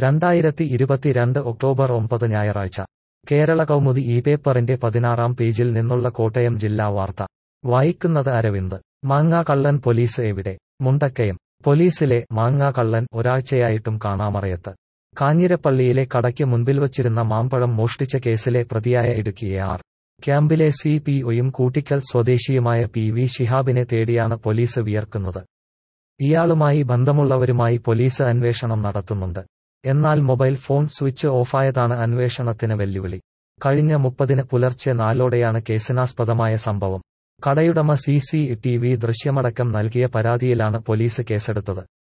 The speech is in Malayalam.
രണ്ടായിരത്തി ഇരുപത്തിരണ്ട് ഒക്ടോബർ ഒമ്പത് ഞായറാഴ്ച കേരള കൗമുദി ഈ പേപ്പറിന്റെ പതിനാറാം പേജിൽ നിന്നുള്ള കോട്ടയം ജില്ലാ വാർത്ത വായിക്കുന്നത് അരവിന്ദ് മാങ്ങാ കള്ളൻ പോലീസ് എവിടെ മുണ്ടക്കയം പോലീസിലെ മാങ്ങാ കള്ളൻ ഒരാഴ്ചയായിട്ടും കാണാമറയത്ത് കാഞ്ഞിരപ്പള്ളിയിലെ കടയ്ക്ക് മുൻപിൽ വച്ചിരുന്ന മാമ്പഴം മോഷ്ടിച്ച കേസിലെ പ്രതിയായ ഇടുക്കിയെ ആർ ക്യാമ്പിലെ സി പി ഒയും കൂട്ടിക്കൽ സ്വദേശിയുമായ പി വി ശിഹാബിനെ തേടിയാണ് പോലീസ് വിയർക്കുന്നത് ഇയാളുമായി ബന്ധമുള്ളവരുമായി പോലീസ് അന്വേഷണം നടത്തുന്നുണ്ട് എന്നാൽ മൊബൈൽ ഫോൺ സ്വിച്ച് ഓഫായതാണ് അന്വേഷണത്തിന് വെല്ലുവിളി കഴിഞ്ഞ മുപ്പതിന് പുലർച്ചെ നാലോടെയാണ് കേസിനാസ്പദമായ സംഭവം കടയുടമ സി സി ടി വി ദൃശ്യമടക്കം നൽകിയ പരാതിയിലാണ് പോലീസ് കേസെടുത്തത്